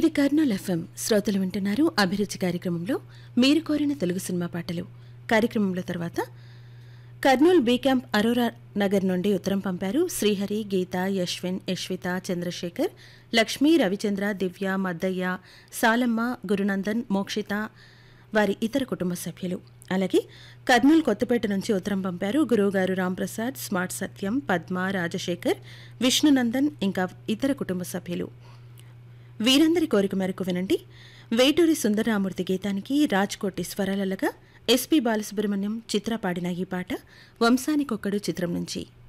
ఇది కర్నూల్ ఎఫ్ఎం శ్రోతలు వింటున్నారు అభిరుచి కార్యక్రమంలో మీరు కోరిన తెలుగు సినిమా పాటలు కార్యక్రమంలో తర్వాత Kurnool B camp Aurora Nagar నుండి ఉత్తరం పంపారు శ్రీహరి గీత యశ్విన్ యశ్విత చంద్రశేఖర్ లక్ష్మీ రవిచంద్ర దివ్య మద్దయ్య సాలమ్మ గురునందన్ మోక్షిత వారి ఇతర కుటుంబ సభ్యులు అలాగే కర్నూలు కొత్తపేట నుంచి ఉత్తరం పంపారు గురువుగారు రాంప్రసాద్ స్మార్ట్ సత్యం పద్మ రాజశేఖర్ విష్ణునందన్ ఇంకా ఇతర కుటుంబ సభ్యులు వీరందరి కోరిక మేరకు వినండి వేటూరి సుందరరామూర్తి గీతానికి రాజ్కోటి స్వరాలగా ఎస్పి బాలసుబ్రహ్మణ్యం చిత్ర పాడిన ఈ పాట వంశానికొక్కడు చిత్రం నుంచి